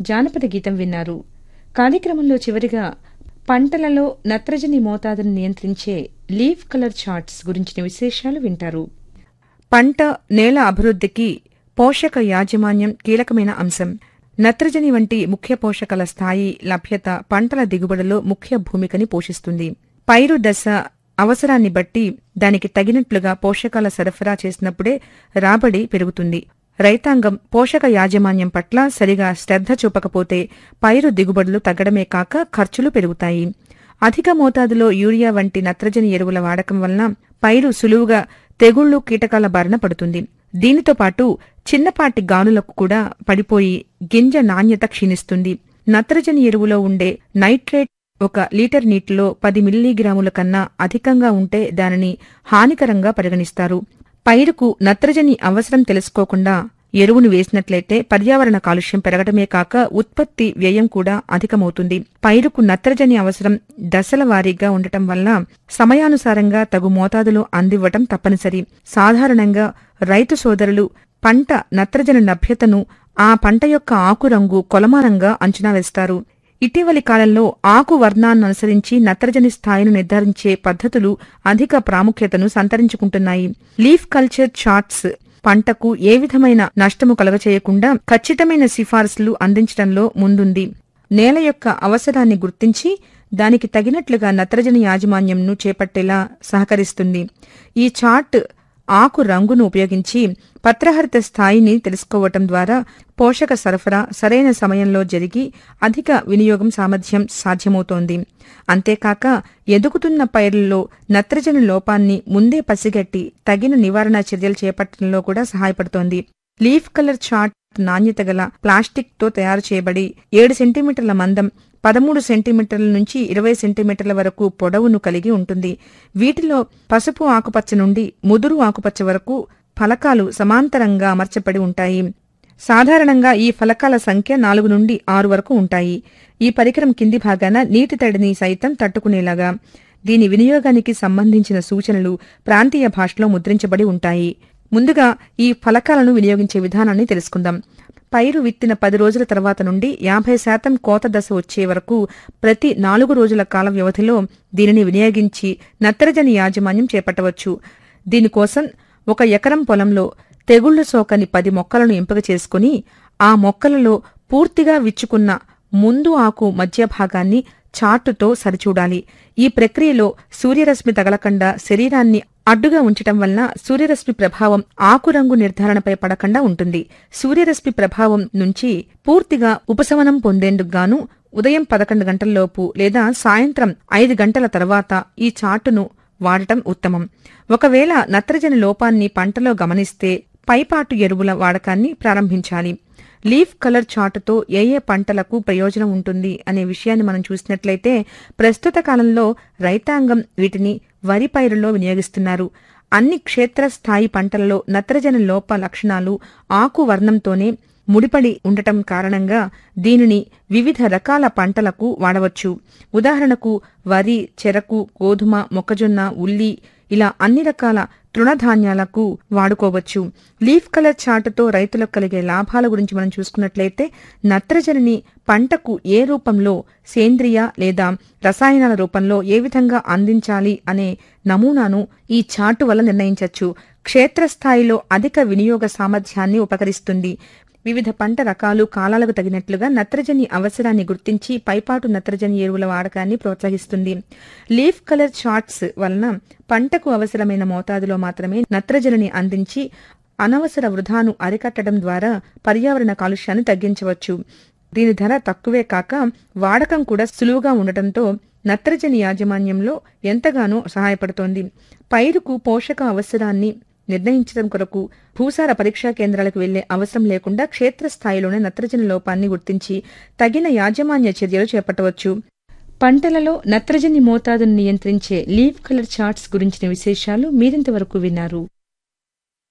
జానపద గీతం విన్నారు కార్యక్రమంలో చివరిగా పంటలలో నత్రజని మోతాదును నియంత్రించే లీఫ్ కలర్ చార్ట్స్ గురించిన విశేషాలు వింటారు పంట నేల అభివృద్ధికి పోషక యాజమాన్యం కీలకమైన అంశం నత్రజని వంటి ముఖ్య పోషకాల స్థాయి లభ్యత పంటల దిగుబడిలో ముఖ్య భూమికని పోషిస్తుంది పైరు దశ అవసరాన్ని బట్టి దానికి తగినట్లుగా పోషకాల సరఫరా చేసినప్పుడే రాబడి పెరుగుతుంది రైతాంగం పోషక యాజమాన్యం పట్ల సరిగా శ్రద్ధ చూపకపోతే పైరు దిగుబడులు తగ్గడమే కాక ఖర్చులు పెరుగుతాయి అధిక మోతాదులో యూరియా వంటి నత్రజని ఎరువుల వాడకం వలన పైరు సులువుగా తెగుళ్లు కీటకాల బారిన పడుతుంది దీనితో పాటు చిన్నపాటి గానులకు కూడా పడిపోయి గింజ నాణ్యత క్షీణిస్తుంది నత్రజని ఎరువులో ఉండే నైట్రేట్ ఒక లీటర్ నీటిలో పది మిల్లీగ్రాముల కన్నా అధికంగా ఉంటే దానిని హానికరంగా పరిగణిస్తారు పైరుకు నత్రజని అవసరం తెలుసుకోకుండా ఎరువును వేసినట్లయితే పర్యావరణ కాలుష్యం పెరగడమే కాక ఉత్పత్తి వ్యయం కూడా అధికమవుతుంది పైరుకు నత్రజని అవసరం దశల వారీగా ఉండటం వల్ల సమయానుసారంగా తగు మోతాదులో అందివ్వటం తప్పనిసరి సాధారణంగా రైతు సోదరులు పంట నత్రజని లభ్యతను ఆ పంట యొక్క ఆకు రంగు కొలమానంగా అంచనా వేస్తారు ఇటీవలి కాలంలో ఆకు వర్ణాన్ని అనుసరించి నత్రజని స్థాయిని నిర్ధారించే పద్ధతులు అధిక ప్రాముఖ్యతను సంతరించుకుంటున్నాయి లీఫ్ కల్చర్ చార్ట్స్ పంటకు ఏ విధమైన నష్టము కలగచేయకుండా ఖచ్చితమైన సిఫార్సులు అందించడంలో ముందుంది నేల యొక్క అవసరాన్ని గుర్తించి దానికి తగినట్లుగా నత్రజని యాజమాన్యంను చేపట్టేలా సహకరిస్తుంది ఈ చార్ట్ ఆకు రంగును ఉపయోగించి పత్రహరిత స్థాయిని తెలుసుకోవటం ద్వారా పోషక సరఫరా సరైన సమయంలో జరిగి అధిక వినియోగం సామర్థ్యం సాధ్యమవుతోంది అంతేకాక ఎదుగుతున్న పైర్లలో నత్రజని లోపాన్ని ముందే పసిగట్టి తగిన నివారణ చర్యలు చేపట్టడంలో కూడా సహాయపడుతోంది లీఫ్ కలర్ చార్ట్ నాణ్యత గల ప్లాస్టిక్ తో తయారు చేయబడి ఏడు సెంటీమీటర్ల మందం పదమూడు సెంటీమీటర్ల నుంచి ఇరవై సెంటీమీటర్ల వరకు పొడవును కలిగి ఉంటుంది వీటిలో పసుపు ఆకుపచ్చ నుండి ముదురు ఆకుపచ్చ వరకు ఫలకాలు సమాంతరంగా అమర్చబడి ఉంటాయి సాధారణంగా ఈ ఫలకాల సంఖ్య నాలుగు నుండి ఆరు వరకు ఉంటాయి ఈ పరికరం కింది భాగాన నీటి తడిని సైతం తట్టుకునేలాగా దీని వినియోగానికి సంబంధించిన సూచనలు ప్రాంతీయ భాషలో ముద్రించబడి ఉంటాయి ముందుగా ఈ ఫలకాలను వినియోగించే విధానాన్ని తెలుసుకుందాం పైరు విత్తిన పది రోజుల తర్వాత నుండి యాభై శాతం కోత దశ వచ్చే వరకు ప్రతి నాలుగు రోజుల కాల వ్యవధిలో దీనిని వినియోగించి నత్రజని యాజమాన్యం చేపట్టవచ్చు దీనికోసం ఒక ఎకరం పొలంలో తెగుళ్లు సోకని పది మొక్కలను ఎంపిక చేసుకుని ఆ మొక్కలలో పూర్తిగా విచ్చుకున్న ముందు ఆకు మధ్య భాగాన్ని చార్టుతో సరిచూడాలి ఈ ప్రక్రియలో సూర్యరశ్మి తగలకుండా శరీరాన్ని అడ్డుగా ఉంచటం వలన సూర్యరశ్మి ప్రభావం ఆకురంగు నిర్ధారణపై పడకుండా ఉంటుంది సూర్యరశ్మి ప్రభావం నుంచి పూర్తిగా ఉపశమనం పొందేందుకు గాను ఉదయం పదకొండు గంటలలోపు లేదా సాయంత్రం ఐదు గంటల తర్వాత ఈ చార్టును వాడటం ఉత్తమం ఒకవేళ నత్రజని లోపాన్ని పంటలో గమనిస్తే పైపాటు ఎరువుల వాడకాన్ని ప్రారంభించాలి లీఫ్ కలర్ చార్టుతో ఏ ఏ పంటలకు ప్రయోజనం ఉంటుంది అనే విషయాన్ని మనం చూసినట్లయితే ప్రస్తుత కాలంలో రైతాంగం వీటిని వరి పైరులో వినియోగిస్తున్నారు అన్ని క్షేత్రస్థాయి పంటలలో నత్రజని లోప లక్షణాలు ఆకు వర్ణంతోనే ముడిపడి ఉండటం కారణంగా దీనిని వివిధ రకాల పంటలకు వాడవచ్చు ఉదాహరణకు వరి చెరకు గోధుమ మొక్కజొన్న ఉల్లి ఇలా అన్ని రకాల తృణధాన్యాలకు వాడుకోవచ్చు లీఫ్ కలర్ చార్టుతో రైతులకు కలిగే లాభాల గురించి మనం చూసుకున్నట్లయితే నత్రజనిని పంటకు ఏ రూపంలో సేంద్రియ లేదా రసాయనాల రూపంలో ఏ విధంగా అందించాలి అనే నమూనాను ఈ చార్టు వల్ల నిర్ణయించవచ్చు క్షేత్రస్థాయిలో అధిక వినియోగ సామర్థ్యాన్ని ఉపకరిస్తుంది వివిధ పంట రకాలు కాలాలకు తగినట్లుగా నత్రజని అవసరాన్ని గుర్తించి పైపాటు నత్రజని ఎరువుల వాడకాన్ని ప్రోత్సహిస్తుంది లీఫ్ కలర్ చార్ట్స్ వలన పంటకు అవసరమైన మోతాదులో మాత్రమే నత్రజనిని అందించి అనవసర వృధాను అరికట్టడం ద్వారా పర్యావరణ కాలుష్యాన్ని తగ్గించవచ్చు దీని ధర తక్కువే కాక వాడకం కూడా సులువుగా ఉండటంతో నత్రజని యాజమాన్యంలో ఎంతగానో సహాయపడుతోంది పైరుకు పోషక అవసరాన్ని నిర్ణయించడం కొరకు భూసార పరీక్షా కేంద్రాలకు వెళ్లే అవసరం లేకుండా క్షేత్రస్థాయిలోనే నత్రజని లోపాన్ని గుర్తించి తగిన యాజమాన్య చర్యలు చేపట్టవచ్చు పంటలలో నత్రజని మోతాదును నియంత్రించే లీఫ్ కలర్ చార్ట్స్ గురించిన విశేషాలు మీరింతవరకు విన్నారు